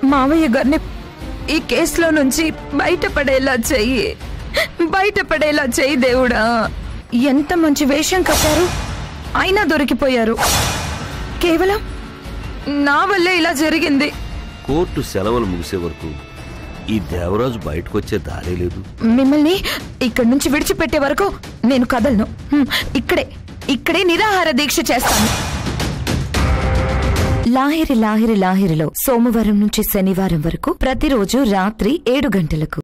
మావయ్య గారిని ఈ కేసులో నుంచి బయటపడేలా చెయ్యి బయటపడేలా చెయ్యి దేవుడా ఎంత మంచి వేషం కట్టారు అయినా దొరికిపోయారు కేవలం నా వల్లే ఇలా జరిగింది కోర్టు సెలవులు ముగిసే వరకు ఈ దేవరాజు బయటకు వచ్చే దారే లేదు మిమ్మల్ని ఇక్కడి నుంచి విడిచిపెట్టే వరకు నేను కదలను హ్మ్, ఇక్కడే ఇక్కడే నిరాహార దీక్ష చేస్తాను లాహిరి లాహిరి లాహిరిలో సోమవారం నుంచి శనివారం వరకు ప్రతిరోజు రాత్రి ఏడు గంటలకు